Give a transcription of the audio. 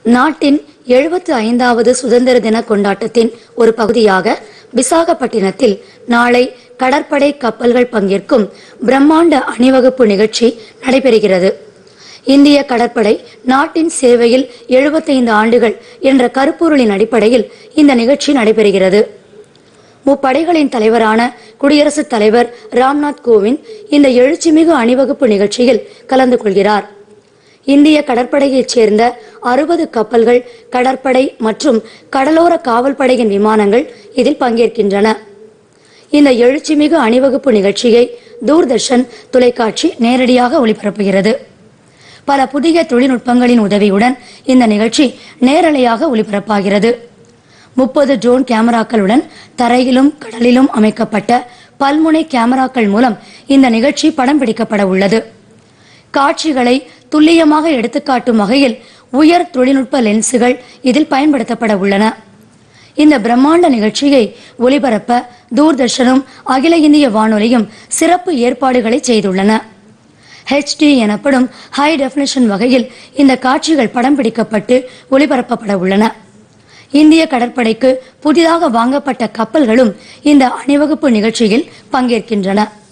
நாட்டின் எழுபத்து ஐந்தாவது சுதந்திர தின கொண்டாட்டத்தின் ஒரு பகுதியாக விசாகப்பட்டினத்தில் நாளை கடற்படை கப்பல்கள் பங்கேற்கும் பிரம்மாண்ட அணிவகுப்பு நிகழ்ச்சி நடைபெறுகிறது இந்திய கடற்படை நாட்டின் சேவையில் 75 ஆண்டுகள் என்ற கருப்பொருளின் அடிப்படையில் இந்த நிகழ்ச்சி நடைபெறுகிறது முப்படைகளின் தலைவரான குடியரசுத் தலைவர் ராம்நாத் கோவிந்த் இந்த எழுச்சிமிகு அணிவகுப்பு நிகழ்ச்சியில் கலந்து கொள்கிறார் இந்திய கடற்படையைச் சேர்ந்த அறுபது கப்பல்கள் கடற்படை மற்றும் கடலோர காவல்படையின் விமானங்கள் இதில் பங்கேற்கின்றன இந்த எழுச்சிமிகு அணிவகுப்பு நிகழ்ச்சியை தூர்தர்ஷன் தொலைக்காட்சி நேரடியாக ஒளிபரப்புகிறது பல புதிய தொழில்நுட்பங்களின் உதவியுடன் இந்த நிகழ்ச்சி நேரலையாக ஒளிபரப்பாகிறது முப்பது ட்ரோன் கேமராக்களுடன் தரையிலும் கடலிலும் அமைக்கப்பட்ட பல்முனை கேமராக்கள் மூலம் இந்த நிகழ்ச்சி படம் பிடிக்கப்பட உள்ளது காட்சிகளை துல்லியமாக எடுத்துக்காட்டும் வகையில் உயர் தொழில்நுட்ப லென்சுகள் இதில் பயன்படுத்தப்பட உள்ளன இந்த பிரம்மாண்ட நிகழ்ச்சியை ஒளிபரப்ப தூர்தர்ஷனும் அகில இந்திய வானொலியும் சிறப்பு ஏற்பாடுகளை செய்துள்ளன HD எனப்படும் ஹை டெஃபினிஷன் வகையில் இந்த காட்சிகள் படம் பிடிக்கப்பட்டு ஒளிபரப்பப்பட உள்ளன இந்திய கடற்படைக்கு புதிதாக வாங்கப்பட்ட கப்பல்களும் இந்த அணிவகுப்பு நிகழ்ச்சியில் பங்கேற்கின்றன